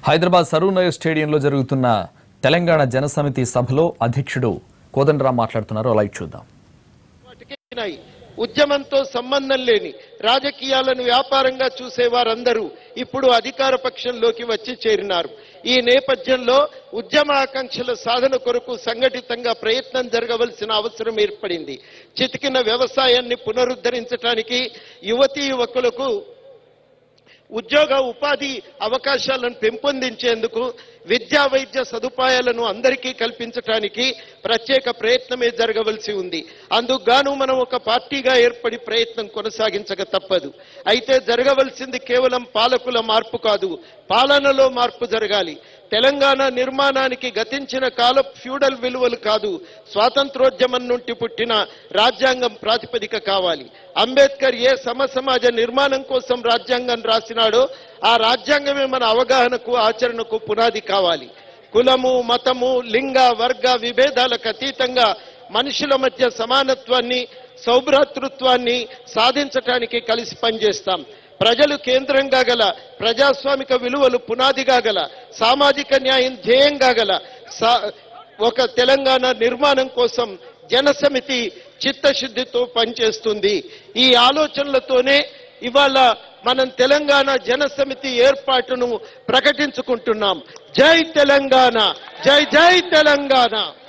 హైదరాబాద్ సరూనగర్ స్టేడియంలో జరుగుతున్న తెలంగాణ జనసమితి సభలో అధ్యక్షుడు కోదండరాం మాట్లాడుతున్నారు అలా చూద్దాం వాటికినాయి ఉద్యమంతో సంబంధం లేని రాజకీయాలను వ్యాపారంగా చూసే వారందరూ ఇప్పుడు అధికార పక్షంలోకి వచ్చి చేరినారు ఈ నేపథ్యంలో ఉద్యమ ఆకాంక్షల సాధన కొరకు సంఘటితంగా ప్రయత్నం జరగవలసిన అవసరం ఏర్పడింది చితికిన వ్యవసాయాన్ని పునరుద్ధరించడానికి యువతీ యువకులకు ఉద్యోగ ఉపాధి అవకాశాలను పెంపొందించేందుకు విద్యా వైద్య సదుపాయాలను అందరికీ కల్పించడానికి ప్రత్యేక ప్రయత్నమే జరగవలసి ఉంది అందుకు గాను మనం ఒక పార్టీగా ఏర్పడి ప్రయత్నం కొనసాగించక తప్పదు అయితే జరగవలసింది కేవలం పాలకుల మార్పు కాదు పాలనలో మార్పు జరగాలి తెలంగాణ నిర్మాణానికి గతించిన కాల ఫ్యూడల్ విలువలు కాదు స్వాతంత్రోద్యమం నుండి పుట్టిన రాజ్యాంగం ప్రాతిపదిక కావాలి అంబేద్కర్ ఏ సమసమాజ నిర్మాణం కోసం రాజ్యాంగం రాసినాడో ఆ రాజ్యాంగమే మన అవగాహనకు ఆచరణకు పునాది కావాలి కులము మతము లింగ వర్గ విభేదాలకు అతీతంగా మనుషుల మధ్య సమానత్వాన్ని సౌభ్రాతృత్వాన్ని సాధించటానికి కలిసి పనిచేస్తాం ప్రజలు కేంద్రంగా గల ప్రజాస్వామిక విలువలు పునాదిగా గల సామాజిక న్యాయం ధ్యేయంగా గల సా- ఒక తెలంగాణ నిర్మాణం కోసం జనసమితి చిత్తశుద్ధితో పనిచేస్తుంది ఈ ఆలోచనలతోనే ఇవాళ మనం తెలంగాణ జనసమితి ఏర్పాటును ప్రకటించుకుంటున్నాం జై తెలంగాణ జై జై తెలంగాణ